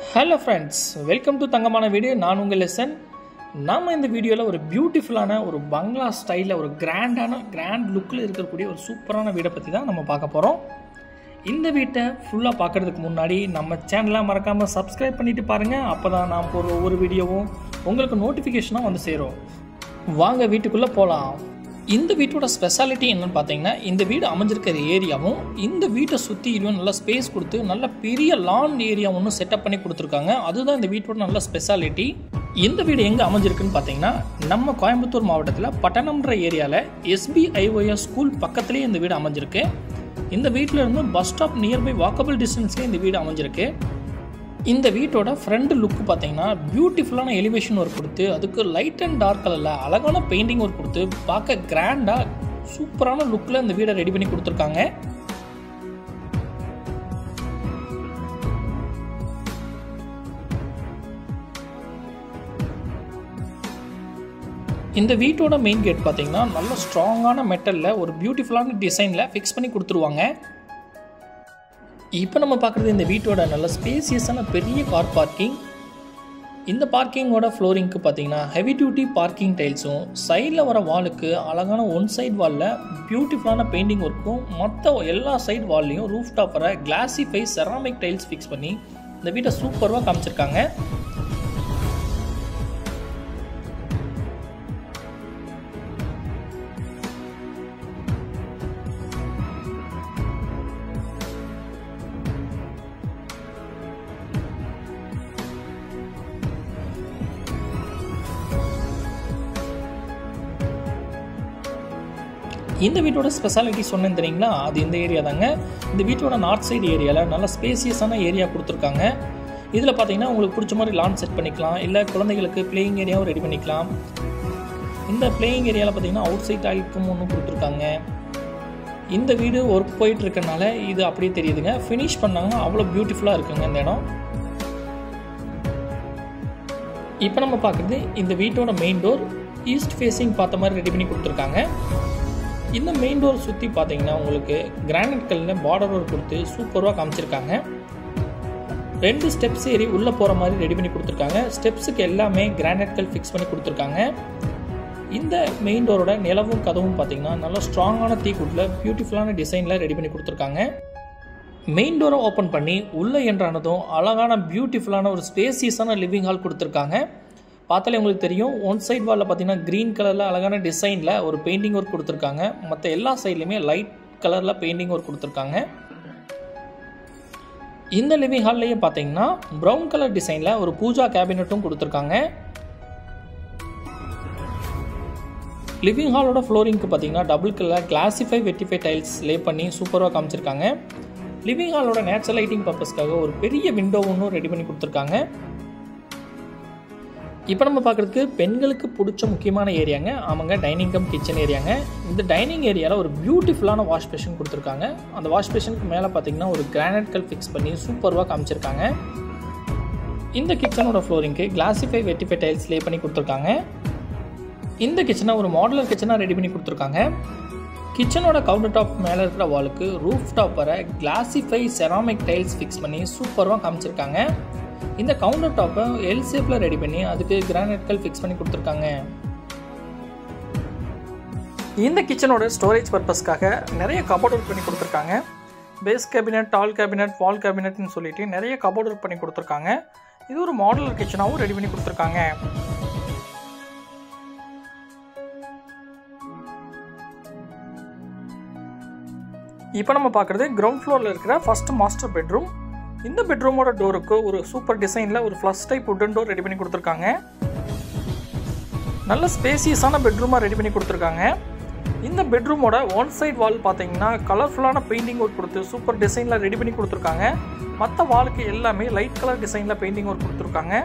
hello friends welcome to தங்கமான video நான் உங்கள் லெசன் நம்ம இந்த வீடியோவில் ஒரு பியூட்டிஃபுல்லான ஒரு பங்களா ஸ்டைலில் ஒரு கிராண்டான கிராண்ட் லுக்கில் இருக்கக்கூடிய ஒரு சூப்பரான வீடை பற்றி தான் நம்ம பார்க்க போகிறோம் இந்த வீட்டை ஃபுல்லாக பார்க்குறதுக்கு முன்னாடி நம்ம சேனலை மறக்காமல் சப்ஸ்கிரைப் பண்ணிட்டு பாருங்கள் அப்போ தான் நான் போடுற ஒவ்வொரு வீடியோவும் உங்களுக்கு நோட்டிஃபிகேஷனாக வந்து சேரும் வாங்க வீட்டுக்குள்ளே போகலாம் இந்த வீட்டோட ஸ்பெஷாலிட்டி என்னன்னு பார்த்தீங்கன்னா இந்த வீடு அமைஞ்சிருக்கிற ஏரியாவும் இந்த வீட்டை சுற்றியும் நல்ல ஸ்பேஸ் கொடுத்து நல்ல பெரிய லான் ஏரியா ஒன்று செட்டப் பண்ணி கொடுத்துருக்காங்க அதுதான் இந்த வீட்டோட நல்ல ஸ்பெஷாலிட்டி இந்த வீடு எங்கே அமைஞ்சிருக்குன்னு பார்த்தீங்கன்னா நம்ம கோயம்புத்தூர் மாவட்டத்தில் பட்டணம்ன்ற ஏரியாவில் எஸ்பிஐஓஎஸ் ஸ்கூல் பக்கத்துலேயே இந்த வீடு அமைஞ்சிருக்கு இந்த வீட்டில் இருந்து பஸ் ஸ்டாப் நியர்பை வாக்கபிள் டிஸ்டன்ஸ்லேயே இந்த வீடு அமைஞ்சிருக்கு இந்த வீட்டோட ஃப்ரண்ட் லுக் பார்த்தீங்கன்னா பியூட்டிஃபுல்லான எலிவேஷன் ஒர்க் கொடுத்து அதுக்கு லைட் அண்ட் டார்க் கலரில் அழகான பெயிண்டிங் ஒர்க் கொடுத்து பார்க்க கிராண்டாக சூப்பரான லுக்கில் இந்த வீடை ரெடி பண்ணி கொடுத்துருக்காங்க இந்த வீட்டோட மெயின் கேட் பார்த்தீங்கன்னா நல்ல ஸ்ட்ராங்கான மெட்டலில் ஒரு பியூட்டிஃபுல்லான டிசைனில் ஃபிக்ஸ் பண்ணி கொடுத்துருவாங்க இப்போ நம்ம பார்க்குறது இந்த வீட்டோட நல்ல ஸ்பேசியஸான பெரிய கார் பார்க்கிங் இந்த பார்க்கிங்கோட ஃப்ளோரிங்க்கு பார்த்தீங்கன்னா ஹெவி டியூட்டி பார்க்கிங் டைல்ஸும் சைடில் வர வாலுக்கு அழகான ஒன் சைட் வாலில் பியூட்டிஃபுல்லான பெயிண்டிங் ஒர்க்கும் மற்ற எல்லா சைட் வால்லையும் ரூஃப் டாப் வர கிளாசி ஃபைஸ் செராமிக் டைல்ஸ் ஃபிக்ஸ் பண்ணி இந்த வீட்டை சூப்பராக காமிச்சிருக்காங்க இந்த வீட்டோட ஸ்பெஷாலிட்டி சொன்னேன் தெரியுங்களா அது இந்த ஏரியா தாங்க இந்த வீட்டோட நார்த் சைடு ஏரியாவில் நல்ல ஸ்பேசியஸான ஏரியா கொடுத்துருக்காங்க இதில் பார்த்தீங்கன்னா உங்களுக்கு பிடிச்ச மாதிரி லான் செட் பண்ணிக்கலாம் இல்லை குழந்தைகளுக்கு பிளேயிங் ஏரியாவும் ரெடி பண்ணிக்கலாம் இந்த பிளேயிங் ஏரியாவில் பார்த்தீங்கன்னா அவுட் சைட் டாய்லெட்டும் ஒன்று கொடுத்துருக்காங்க இந்த வீடு ஒர்க் போயிட்டு இருக்கனால இது அப்படியே தெரியுதுங்க ஃபினிஷ் பண்ணாங்கன்னா அவ்வளோ பியூட்டிஃபுல்லாக இருக்குங்க இந்த இடம் இப்போ நம்ம பார்க்குறது இந்த வீட்டோட மெயின் டோர் ஈஸ்ட் ஃபேஸிங் பார்த்த மாதிரி ரெடி பண்ணி கொடுத்துருக்காங்க இந்த மெயின் டோர் சுற்றி பார்த்தீங்கன்னா உங்களுக்கு கிரானைட் கல்லில் பார்டர் ஒர்க் கொடுத்து சூப்பராக காமிச்சிருக்காங்க ரெண்டு ஸ்டெப்ஸ் ஏறி உள்ளே போகிற மாதிரி ரெடி பண்ணி கொடுத்துருக்காங்க ஸ்டெப்ஸுக்கு எல்லாமே கிரானைட் கல் ஃபிக்ஸ் பண்ணி கொடுத்துருக்காங்க இந்த மெயின் டோரோட நிலவும் கதவும் பார்த்தீங்கன்னா நல்லா ஸ்ட்ராங்கான தீக்குட்டில் பியூட்டிஃபுல்லான டிசைனில் ரெடி பண்ணி கொடுத்துருக்காங்க மெயின் டோரை ஓப்பன் பண்ணி உள்ளே என்றானதும் அழகான பியூட்டிஃபுல்லான ஒரு ஸ்பேசியஸான லிவிங் ஹால் கொடுத்துருக்காங்க பார்த்தாலே உங்களுக்கு தெரியும் ஒன் சைட் வாலில் பார்த்தீங்கன்னா க்ரீன் கலரில் அழகான டிசைனில் ஒரு பெயிண்டிங் ஒர்க் கொடுத்துருக்காங்க மற்ற எல்லா சைட்லையுமே லைட் கலரில் பெயிண்டிங் ஒர்க் கொடுத்துருக்காங்க இந்த லிவிங் ஹால்லையே பார்த்தீங்கன்னா ப்ரௌன் கலர் டிசைனில் ஒரு பூஜா கேபினட்டும் கொடுத்துருக்காங்க லிவிங் ஹாலோட ஃப்ளோரிங்க்கு பார்த்தீங்கன்னா double colour classify vitrify tiles lay பண்ணி சூப்பராக காமிச்சிருக்காங்க லிவிங் ஹாலோட நேச்சுரல் லைட்டிங் பர்பஸ்க்காக ஒரு பெரிய விண்டோ ஒன்றும் ரெடி பண்ணி கொடுத்துருக்காங்க இப்போ நம்ம பார்க்குறதுக்கு பெண்களுக்கு பிடிச்ச முக்கியமான ஏரியாங்க ஆமாங்க டைனிங் கம் கிச்சன் ஏரியாங்க இந்த டைனிங் ஏரியாவில் ஒரு பியூட்டிஃபுல்லான வாஷ் பேஷன் கொடுத்துருக்காங்க அந்த வாஷ் பேஷனுக்கு மேலே பார்த்தீங்கன்னா ஒரு கிரானைட் கல் ஃபிக்ஸ் பண்ணி சூப்பராக காமிச்சிருக்காங்க இந்த கிச்சனோட ஃப்ளோரிங்க்கு கிளாசிஃபை வெட்டிஃபை டைல்ஸ் லே பண்ணி கொடுத்துருக்காங்க இந்த கிச்சனை ஒரு மாடலர் கிச்சனாக ரெடி பண்ணி கொடுத்துருக்காங்க கிச்சனோட கவுண்டர் டாப் மேலே இருக்கிற வாலுக்கு ரூஃப் டாப் வர கிளாசிஃபை செராமிக் டைல்ஸ் ஃபிக்ஸ் பண்ணி சூப்பராக காமிச்சிருக்காங்க இந்த கவுண்டர் டாப்பை எல் ஷேப்பில் ரெடி பண்ணி அதுக்கு கிரானைட்கள் ஃபிக்ஸ் பண்ணி கொடுத்துருக்காங்க இந்த கிச்சனோட ஸ்டோரேஜ் பர்பஸ்க்காக நிறைய கபோர்ட் ஒர்க் பண்ணி கொடுத்துருக்காங்க base cabinet tall cabinet wall கேபினட்னு சொல்லிட்டு நிறைய கபோர்ட் ஒர்க் பண்ணி கொடுத்துருக்காங்க இது ஒரு மாடலர் கிச்சனாகவும் ரெடி பண்ணி கொடுத்துருக்காங்க இப்போ நம்ம பார்க்குறது கிரவுண்ட் ஃப்ளோரில் இருக்கிற ஃபர்ஸ்ட் மாஸ்டர் பெட்ரூம் இந்த பெட்ரூமோட டோருக்கு ஒரு சூப்பர் டிசைனில் ஒரு flush type wooden door ready பண்ணி கொடுத்துருக்காங்க நல்ல ஸ்பேசியஸான பெட்ரூமாக ரெடி பண்ணி கொடுத்துருக்காங்க இந்த பெட்ரூமோட ஒன் சைட் வால் பார்த்தீங்கன்னா கலர்ஃபுல்லான பெயிண்டிங் ஒர்க் கொடுத்து சூப்பர் டிசைனில் ரெடி பண்ணி கொடுத்துருக்காங்க மற்ற வாலுக்கு எல்லாமே லைட் கலர் டிசைனில் பெயிண்டிங் ஒர்க் கொடுத்துருக்காங்க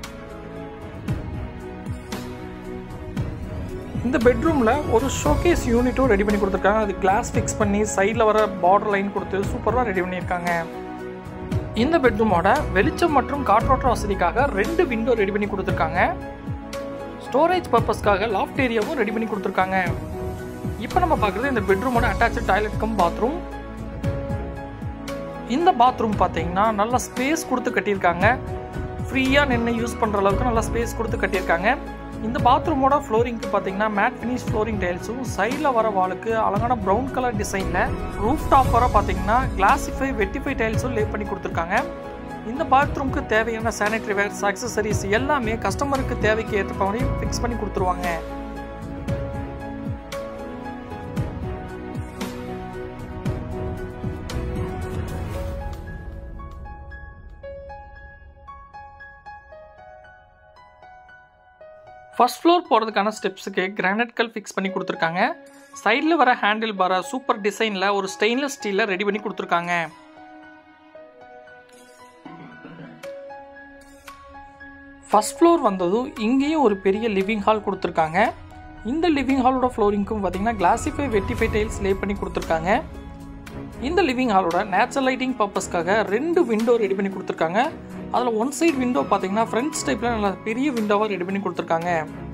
இந்த பெட்ரூமில் ஒரு ஷோகேஸ் யூனிட்டும் ரெடி பண்ணி கொடுத்துருக்காங்க அது கிளாஸ் ஃபிக்ஸ் பண்ணி சைடில் வர பார்டர் லைன் கொடுத்து சூப்பராக ரெடி பண்ணியிருக்காங்க இந்த பெட்ரூமோட வெளிச்சம் மற்றும் காற்றோட்ட வசதிக்காக ரெண்டு விண்டோ ரெடி பண்ணி கொடுத்துருக்காங்க ஸ்டோரேஜ் பர்பஸ்க்காக லாஃப்ட் ஏரியாவும் ரெடி பண்ணி கொடுத்துருக்காங்க இப்போ நம்ம பார்க்குறது இந்த பெட்ரூமோட அட்டாச்சு டாய்லெட் கம் பாத்ரூம் இந்த பாத்ரூம் பார்த்தீங்கன்னா நல்ல ஸ்பேஸ் கொடுத்து கட்டியிருக்காங்க ஃப்ரீயாக நின்று யூஸ் பண்ணுற அளவுக்கு நல்லா ஸ்பேஸ் கொடுத்து கட்டியிருக்காங்க இந்த பாத்ரூமோட ஃப்ளோரிங்க்கு பார்த்தீங்கன்னா மேட் ஃபினிஷ் ஃப்ளோரிங் டைல்ஸும் சைடில் வர வாலுக்கு அழகான ப்ரௌன் கலர் டிசைனில் ரூஃப் டாப் வர பார்த்தீங்கன்னா கிளாசிஃபை வெட்டிஃபை டைல்ஸும் லே பண்ணி கொடுத்துருக்காங்க இந்த பாத்ரூம்க்கு தேவையான சானிட்டரி வேர்ஸ் அக்சசரிஸ் எல்லாமே கஸ்டமருக்கு தேவைக்கு ஏற்ற மாதிரி ஃபிக்ஸ் பண்ணி கொடுத்துருவாங்க ஃபர்ஸ்ட் ஃப்ளோர் போகிறதுக்கான ஸ்டெப்ஸுக்கு கிரானைட் கல் ஃபிக்ஸ் பண்ணி கொடுத்துருக்காங்க சைடில் வர ஹேண்டில் பாரை சூப்பர் டிசைனில் ஒரு ஸ்டெயின்லெஸ் ஸ்டீலில் ரெடி பண்ணி கொடுத்துருக்காங்க ஃபர்ஸ்ட் ஃப்ளோர் வந்ததும் இங்கேயும் ஒரு பெரிய லிவிங் ஹால் கொடுத்துருக்காங்க இந்த லிவிங் ஹாலோட ஃப்ளோரிங்க்கும் பார்த்தீங்கன்னா கிளாசிஃபை வெட்டிஃபை டைல்ஸ் லே பண்ணி கொடுத்துருக்காங்க இந்த லிவிங் ஹாலோட நேச்சுரல் லைட்டிங் பர்பஸ்க்காக ரெண்டு விண்டோ ரெடி பண்ணி கொடுத்துருக்காங்க அதில் ஒன் சைடு விண்டோ பார்த்தீங்கன்னா ஃப்ரண்ட்ஸ் டைப்பில் நல்லா பெரிய விண்டோவாக ரெடி பண்ணி கொடுத்துருக்காங்க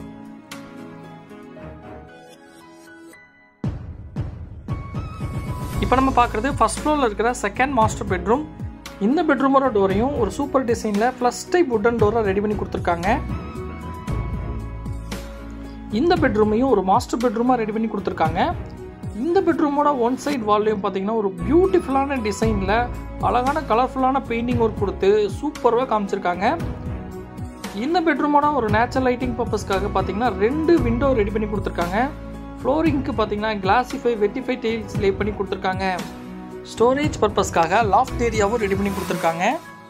இப்போ நம்ம பார்க்குறது ஃபர்ஸ்ட் ஃப்ளோரில் இருக்கிற செகண்ட் மாஸ்டர் பெட்ரூம் இந்த பெட்ரூமோட டோரையும் ஒரு சூப்பர் டிசைனில் ப்ளஸ் டைப் உட்டன் டோராக ரெடி பண்ணி கொடுத்துருக்காங்க இந்த பெட்ரூமையும் ஒரு மாஸ்டர் பெட்ரூமாக ரெடி பண்ணி கொடுத்துருக்காங்க இந்த பெட்ரூமோட ஒன் சைடு வால்லையும் பார்த்தீங்கன்னா ஒரு பியூட்டிஃபுல்லான டிசைனில் அழகான கலர்ஃபுல்லான பெயிண்டிங் ஒர்க் கொடுத்து சூப்பராக காமிச்சிருக்காங்க இந்த பெட்ரூமோட ஒரு நேச்சுரல் லைட்டிங் பர்பஸ்க்காக பார்த்தீங்கன்னா ரெண்டு விண்டோ ரெடி பண்ணி கொடுத்துருக்காங்க ஃப்ளோரிங்க்கு பார்த்தீங்கன்னா கிளாசிஃபை வெட்டிஃபை டைல்ஸ் லே பண்ணி கொடுத்துருக்காங்க ஸ்டோரேஜ் பர்பஸ்க்காக லாஃப்ட் ஏரியாவும் ரெடி பண்ணி கொடுத்துருக்காங்க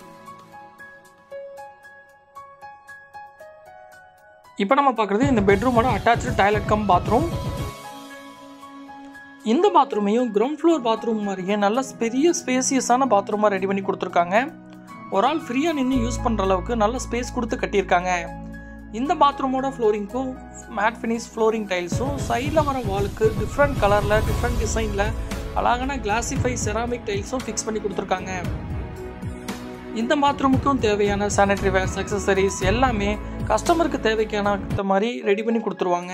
இப்போ நம்ம பார்க்குறது இந்த பெட்ரூமோட அட்டாச்சு டாய்லெட் கம் பாத்ரூம் இந்த பாத்ரூமையும் கிரவுண்ட் ஃப்ளோர் பாத்ரூம் மாதிரியே நல்ல பெரிய ஸ்பேசியஸான பாத்ரூமாக ரெடி பண்ணி கொடுத்துருக்காங்க ஒரு ஆள் ஃப்ரீயாக நின்று யூஸ் பண்ணுற அளவுக்கு நல்ல ஸ்பேஸ் கொடுத்து கட்டியிருக்காங்க இந்த பாத்ரூமோட ஃப்ளோரிங்க்கும் மேட் ஃபினிஷ் ஃப்ளோரிங் டைல்ஸும் சைடில் வர வாலுக்கு டிஃப்ரெண்ட் கலரில் டிஃப்ரெண்ட் டிசைனில் அழகான கிளாசிஃபை செராமிக் டைல்ஸும் ஃபிக்ஸ் பண்ணி கொடுத்துருக்காங்க இந்த பாத்ரூமுக்கும் தேவையான சானிட்டரி வேர்ஸ் அக்சசரிஸ் எல்லாமே கஸ்டமருக்கு தேவைக்கான மாதிரி ரெடி பண்ணி கொடுத்துருவாங்க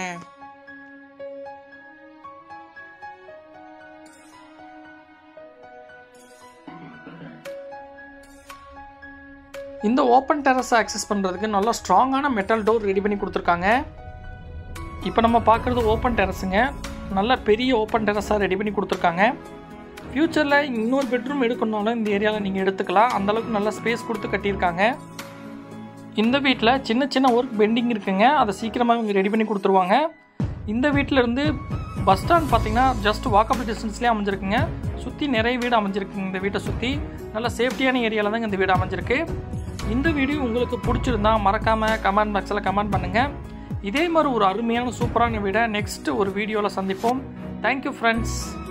இந்த ஓப்பன் டெரஸை ஆக்சஸ் பண்ணுறதுக்கு நல்லா ஸ்ட்ராங்கான மெட்டல் டோர் ரெடி பண்ணி கொடுத்துருக்காங்க இப்போ நம்ம பார்க்குறது ஓப்பன் டெரஸுங்க நல்ல பெரிய ஓப்பன் டெரஸாக ரெடி பண்ணி கொடுத்துருக்காங்க ஃப்யூச்சரில் இன்னொரு பெட்ரூம் எடுக்கணுனாலும் இந்த ஏரியாவில் நீங்கள் எடுத்துக்கலாம் அந்தளவுக்கு நல்ல ஸ்பேஸ் கொடுத்து கட்டியிருக்காங்க இந்த வீட்டில் சின்ன சின்ன ஒர்க் பெண்டிங் இருக்குங்க அதை சீக்கிரமாக இவங்க ரெடி பண்ணி கொடுத்துருவாங்க இந்த வீட்டிலேருந்து பஸ் ஸ்டாண்ட் பார்த்தீங்கன்னா ஜஸ்ட் வாக்கபிள் டிஸ்டன்ஸ்லேயே அமைஞ்சிருக்குங்க சுற்றி நிறைய வீடு அமைஞ்சிருக்குங்க இந்த வீட்டை சுற்றி நல்ல சேஃப்டியான ஏரியாவில் தாங்க இந்த வீடு அமைஞ்சிருக்கு இந்த வீடியோ உங்களுக்கு பிடிச்சிருந்தா மறக்காமல் கமெண்ட் பாக்ஸில் கமெண்ட் பண்ணுங்கள் இதே மாதிரி ஒரு அருமையான சூப்பரான வீடை நெக்ஸ்ட் ஒரு வீடியோவில் சந்திப்போம் தேங்க்யூ ஃப்ரெண்ட்ஸ்